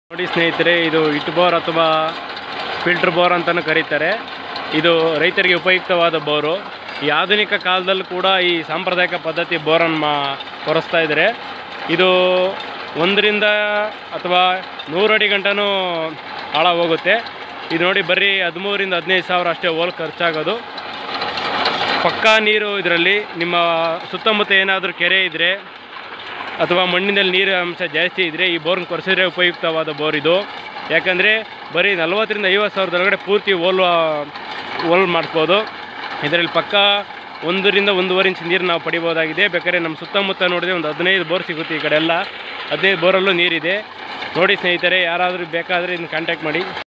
ನೋಡಿ ಸ್ನೇಹಿತರೆ ಇದು ಇಟ್ ಬೋರ್ ಅಥವಾ ಫಿಲ್ಟರ್ ಬೋರ್ ಅಂತಲೂ ಕರೀತಾರೆ ಇದು ರೈತರಿಗೆ ಉಪಯುಕ್ತವಾದ ಬೋರು ಈ ಆಧುನಿಕ ಕಾಲದಲ್ಲೂ ಕೂಡ ಈ ಸಾಂಪ್ರದಾಯಿಕ ಪದ್ಧತಿ ಬೋರನ್ನು ಮಾ ಕೊರೆಸ್ತಾ ಇದ್ದಾರೆ ಇದು ಒಂದರಿಂದ ಅಥವಾ ನೂರು ಅಡಿ ಗಂಟನೂ ಆಳ ಹೋಗುತ್ತೆ ಇದು ನೋಡಿ ಬರೀ ಹದಿಮೂರಿಂದ ಹದಿನೈದು ಸಾವಿರ ಅಷ್ಟೇ ಹೋಲ್ ಖರ್ಚಾಗೋದು ಪಕ್ಕಾ ನೀರು ಇದರಲ್ಲಿ ನಿಮ್ಮ ಸುತ್ತಮುತ್ತ ಏನಾದರೂ ಕೆರೆ ಇದ್ದರೆ ಅಥವಾ ಮಣ್ಣಿನಲ್ಲಿ ನೀರಿನ ಅಂಶ ಜಾಸ್ತಿ ಇದ್ದರೆ ಈ ಬೋರ್ನ ಕೊರೆಸಿದ್ರೆ ಉಪಯುಕ್ತವಾದ ಬೋರ್ ಇದು ಯಾಕಂದರೆ ಬರೀ ನಲ್ವತ್ತರಿಂದ ಐವತ್ತು ಸಾವಿರದೊಳಗಡೆ ಪೂರ್ತಿ ಹೋಲ್ ಹೋಲ್ ಮಾಡಿಸ್ಬೋದು ಇದರಲ್ಲಿ ಪಕ್ಕ ಒಂದರಿಂದ ಒಂದೂವರೆ ಇಂಚ್ ನೀರು ನಾವು ಪಡಿಬೋದಾಗಿದೆ ಬೇಕಾದ್ರೆ ನಮ್ಮ ಸುತ್ತಮುತ್ತ ನೋಡಿದ್ರೆ ಒಂದು ಹದಿನೈದು ಬೋರ್ ಸಿಗುತ್ತೆ ಈ ಕಡೆ ಎಲ್ಲ ಹದಿನೈದು ಬೋರಲ್ಲೂ ನೀರಿದೆ ನೋಡಿ ಸ್ನೇಹಿತರೆ ಯಾರಾದರೂ ಬೇಕಾದರೆ ಇದನ್ನ ಕಾಂಟ್ಯಾಕ್ಟ್ ಮಾಡಿ